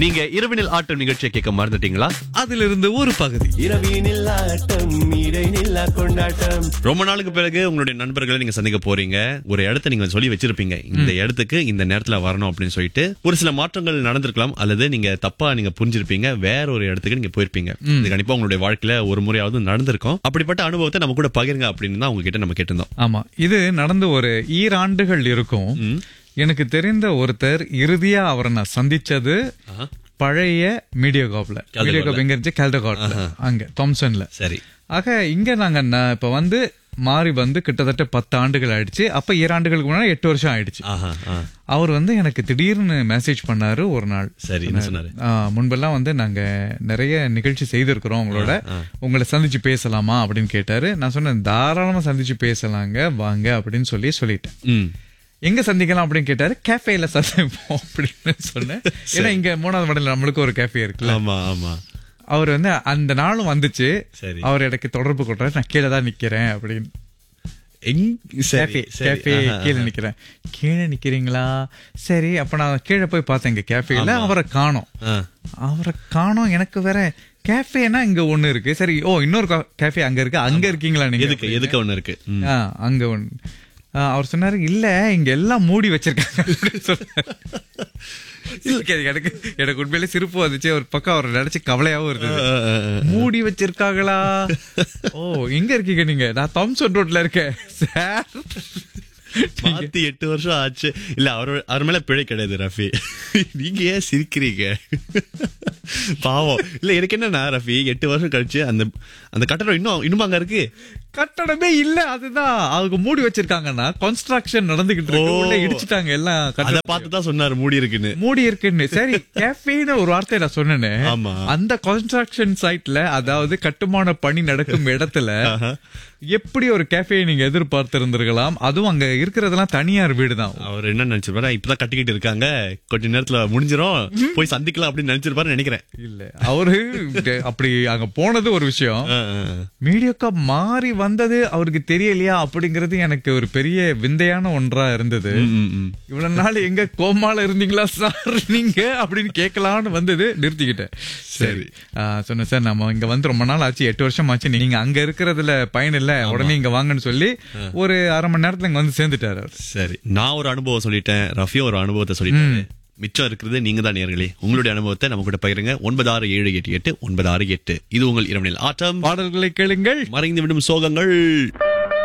நீங்க இரவினில் ஆட்டம் நிகழ்ச்சியை கேட்க மறந்துட்டீங்களா அதிலிருந்து ஒரு பகுதி இரவினில் ஆட்டம் இடைநில்லா கொண்டாட்டம் ரொம்ப நாளுக்கு பிறகு உங்களுடைய நண்பர்களை நீங்க சந்திக்க போறீங்க ஒரு இடத்த நீங்க சொல்லி வச்சிருப்பீங்க இந்த இடத்துக்கு இந்த நேரத்துல வரணும் அப்படின்னு சொல்லிட்டு ஒரு சில மாற்றங்கள் நடந்திருக்கலாம் அல்லது நீங்க தப்பா நீங்க புரிஞ்சிருப்பீங்க வேற ஒரு இடத்துக்கு நீங்க போயிருப்பீங்க இது கண்டிப்பா உங்களுடைய வாழ்க்கையில ஒரு முறையாவது நடந்திருக்கும் அப்படிப்பட்ட அனுபவத்தை நம்ம கூட பகிருங்க அப்படின்னு தான் உங்ககிட்ட நம்ம கேட்டிருந்தோம் ஆமா இது நடந்து ஒரு ஈராண்டுகள் இருக்கும் எனக்கு தெரிந்த ஒருத்தர் இறுதியா அவரை நான் சந்திச்சது பழைய மீடியா காப்ல மீடியா காப் எங்க இருந்துச்சு கேல்டகாட்ல அங்க தாம்சன்ல சரி ஆக இங்க நாங்க ந- இப்ப வந்து மாறி வந்து கிட்டத்தட்ட பத்து ஆண்டுகள் ஆயிடுச்சு அப்ப ஈராண்டுகளுக்கு முன்னாடி எட்டு வருஷம் ஆயிடுச்சு ஆஹா ஆ. அவர் வந்து எனக்கு திடீர்னு மெசேஜ் பண்ணாரு ஒரு நாள் சரி என்ன சொன்னாரு ஆ, முன்பெல்லாம் வந்து நாங்க நிறைய நிகழ்ச்சி செய்திருக்கிறோம் உங்களோட உங்களை சந்திச்சு பேசலாமா அப்படின்னு கேட்டாரு நான் சொன்னேன் தாராளமா சந்திச்சு பேசலாங்க வாங்க அப்படின்னு சொல்லி சொல்லிட்டேன் ம் எங்க சந்திக்கலாம் அப்படின்னு கேட்டாரு கேஃபேல சந்திப்போம் அப்படின்னு சொன்னேன் ஏன்னா இங்க மூணாவது மடல நம்மளுக்கு ஒரு கேஃபே இருக்குல்ல ஆமா ஆமா அவர் வந்து அந்த நாளும் வந்துச்சு சரி. அவர் எனக்கு தொடர்பு கொண்டாரு நான் கீழே தான் நிக்கிறேன் அப்படின்னு எங் சரி, கேஃபே சரி. கேஃபே ஆஹா, கீழே நிக்கிறேன் கீழே நிக்கிறீங்களா சரி அப்ப நான் கீழே போய் பார்த்தேன் இங்க கேஃபேல அவரை காணோம் ஆ. அவரை காணோம் எனக்கு வேற கேஃபேனா இங்க ஒண்ணு இருக்கு சரி ஓ இன்னொரு கேஃபே அங்க இருக்கு அங்க இருக்கீங்களா நீங்க எதுக்கு எதுக்கு ஒண்ணு இருக்கு ம். ஆ, அங்க ஒண்ணு ஆ, அவர் சொன்னாரு இல்ல இங்க எல்லாம் மூடி வச்சிருக்காங்க அப்படின்னு சொன்னாரு. இல்ல, எனக்கு எனக்கு உண்மையிலே சிரிப்பு வந்துச்சு ஒரு பக்கம் அவர் நினைச்சு கவலையாவும் இருந்தது ஆ, ஆ, ஆ. மூடி வச்சிருக்காங்களா ஓ எங்க இருக்கீங்க நீங்க நான் தாம்சன் ரோட்ல இருக்கேன் சார் மாத்தி எட்டு வருஷம் ஆச்சு இல்ல அவர் அவர் மேல பிழை கிடையாது ரஃபி நீங்க ஏன் சிரிக்கிறீங்க பாவம் இல்ல எனக்கு என்னன்னா ரஃபி எட்டு வருஷம் கழிச்சு அந்த அந்த கட்டடம் இன்னும் இன்னும் அங்க இருக்கு கட்டடமே இல்ல அதுதான் அவங்க மூடி வச்சிருக்காங்கன்னா கன்ஸ்ட்ரக்ஷன் நடந்துகிட்டு இருக்கு ஓ. உள்ள இடிச்சிட்டாங்க எல்லாம் அத கட்டடம் பார்த்து தான் சொன்னாரு மூடி இருக்குன்னு மூடி இருக்குன்னு சரி கேஃபேன்னு ஒரு வார்த்தை நான் சொன்னேனே ஆமா. அந்த கன்ஸ்ட்ரக்ஷன் சைட்ல அதாவது கட்டுமான பணி நடக்கும் இடத்துல எப்படி ஒரு கேஃபே நீங்க எதிர்பார்த்து இருந்திருக்கலாம் அதுவும் அங்க இருக்கிறதெல்லாம் தனியார் வீடு தான் அவர் என்ன நினைச்சிருப்பாரு இப்பதான் கட்டிக்கிட்டு இருக்காங்க கொஞ்ச நேரத்துல முடிஞ்சிரும் போய் சந்திக்கலாம் அப்படின்னு நினைச்சிருப்பாரு நினைக்கிறேன் இல்ல அவரு அப்படி அங்க போனது ஒரு விஷயம் ஆ, ஆ, ஆ. மீடியாக்கா மாறி வந்தது அவருக்கு தெரியலையா அப்படிங்கறது எனக்கு ஒரு பெரிய விந்தையான ஒன்றா இருந்தது ம், ம், ம். இவ்வளவு நாள் எங்க கோமால இருந்தீங்களா சார் நீங்க அப்படின்னு கேட்கலாம்னு வந்தது நிறுத்திக்கிட்டேன் சரி ஆ, சொன்னேன் சார் நம்ம இங்க வந்து ரொம்ப நாள் ஆச்சு எட்டு வருஷம் ஆச்சு நீங்க அங்க இருக்கிறதுல பயன் இல்ல உடனே இங்க வாங்கன்னு சொல்லி ஒரு அரை மணி நேரத்துல இங்க வந்து சேர்ந்துட்டாரு அவர் சரி நான் ஒரு அனுபவம் சொல்லிட்டேன் ரஃபியும் ஒரு அனுபவத்தை சொல்லிட்டேன் மிச்சம் இருக்கிறது நீங்க தான் நேர்களே உங்களுடைய அனுபவத்தை நம்ம கூட பகிருங்க ஒன்பது ஆறு ஏழு எட்டு எட்டு ஒன்பது ஆறு எட்டு இது உங்கள் இரவனில் ஆட்டம் பாடல்களை கேளுங்கள் மறைந்து விடும் சோகங்கள்